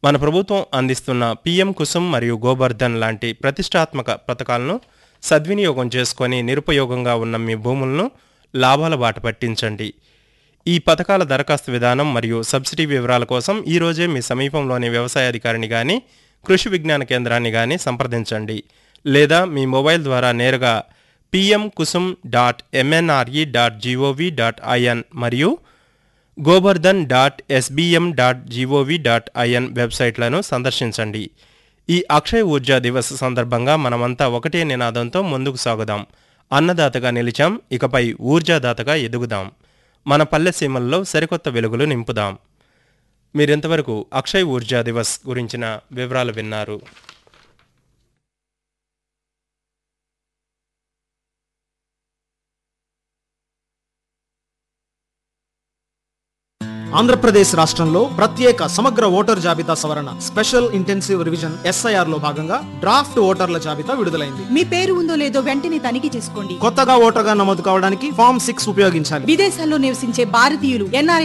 మన ప్రభుత్వం అందిస్తున్న పీఎం కుసుమ్ మరియు గోబర్ధన్ లాంటి ప్రతిష్టాత్మక పథకాలను సద్వినియోగం చేసుకొని నిరుపయోగంగా ఉన్న మీ భూములను లాభాల బాట పట్టించండి ఈ పథకాల దరఖాస్తు విధానం మరియు సబ్సిడీ వివరాల కోసం ఈ రోజే మీ సమీపంలోని వ్యవసాయ అధికారిని కానీ కృషి విజ్ఞాన కేంద్రాన్ని కానీ సంప్రదించండి లేదా మీ మొబైల్ ద్వారా నేరుగా PM Kusum dot MNRE dot GOV dot IN మరియు Gobardhan dot SBM dot GOV dot IN వెబ్సైట్లను సందర్శించండి ఈ అక్షయ ఊర్జా దివస్ సందర్భంగా మనమంతా ఒకటే నినాదంతో ముందుకు సాగుదాం అన్నదాతగా నిలిచాం ఇకపై ఊర్జాదాతగా ఎదుగుదాం మన పల్లె సీమల్లో సరికొత్త వెలుగులు నింపుదాం మీరింతవరకు అక్షయ్ ఊర్జా దివస్ గురించిన వివరాలు విన్నారు ఆంధ్రప్రదేశ్ రాష్ట్రంలో ప్రత్యేక సమగ్ర ఓటర్ జాబితా సవరణ స్పెషల్ ఇంటెన్సివ్ రివిజన్ ఎస్ఐఆర్ లో భాగంగా డ్రాఫ్ట్ ఓటర్ల జాబితా విడుదలైంది మీ పేరు ఉందో లేదో వెంటనే తనిఖీ చేసుకోండి కొత్తగా ఓటర్గా నమోదు కావడానికి ఫామ్ సిక్స్ ఉపయోగించాలి విదేశాల్లో నివసించే భారతీయులు ఎన్ఆర్ఐ